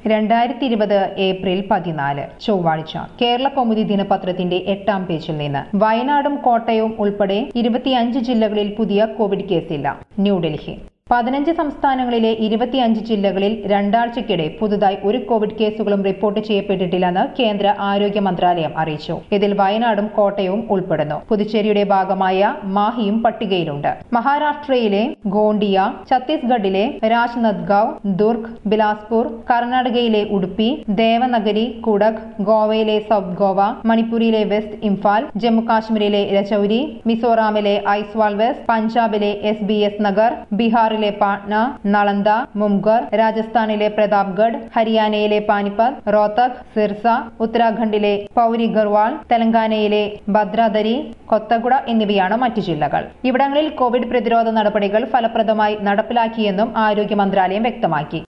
രണ്ടായിരത്തി ഇരുപത് ഏപ്രിൽ പതിനാല് ചൊവ്വാഴ്ച കേരള കൗമുദി ദിനപത്രത്തിന്റെ എട്ടാം പേജിൽ നിന്ന് വയനാടും കോട്ടയവും ഉൾപ്പെടെ ഇരുപത്തിയഞ്ച് ജില്ലകളിൽ പുതിയ കോവിഡ് കേസില്ല ന്യൂഡൽഹി പതിനഞ്ച് സംസ്ഥാനങ്ങളിലെ ഇരുപത്തിയഞ്ച് ജില്ലകളിൽ രണ്ടാഴ്ചയ്ക്കിടെ പുതുതായി ഒരു കോവിഡ് കേസുകളും റിപ്പോർട്ട് ചെയ്യപ്പെട്ടിട്ടില്ലെന്ന് കേന്ദ്ര ആരോഗ്യ മന്ത്രാലയം അറിയിച്ചു ഇതിൽ വയനാടും കോട്ടയവും ഉൾപ്പെടുന്നു പുതുച്ചേരിയുടെ ഭാഗമായ മാഹിയും പട്ടികയിലുണ്ട് മഹാരാഷ്ട്രയിലെ ഗോണ്ടിയ ഛത്തീസ്ഗഡിലെ രാജ്നന്ദ്ഗാവ് ദുർഗ് ബിലാസ്പൂർ കർണാടകയിലെ ഉടുപ്പി ദേവനഗരി കുടക് ഗോവയിലെ സൌത്ത് ഗോവ മണിപ്പൂരിലെ വെസ്റ്റ് ഇംഫാൽ ജമ്മു കാശ്മീരിലെ രജൌരി മിസോറാമിലെ ഐസ്വാൾ വെസ്റ്റ് പഞ്ചാബിലെ എസ് ബി എസ് നഗർ ബീഹാറിലെ പാട്ന നളന്ദ മുംഗർ രാജസ്ഥാനിലെ പ്രതാപ്ഗഡ് ഹരിയാനയിലെ പാനിപ്പത് റോത്തക് സിർസ ഉത്തരാഖണ്ഡിലെ പൌരി ഗർവാൾ തെലങ്കാനയിലെ ഭദ്രാദരി കൊത്തഗുഡ എന്നിവയാണ് മറ്റു ജില്ലകൾ ഇവിടങ്ങളിൽ കോവിഡ് പ്രതിരോധ നടപടികൾ ഫലപ്രദമായി നടപ്പിലാക്കിയെന്നും ആരോഗ്യ മന്ത്രാലയം വ്യക്തമാക്കി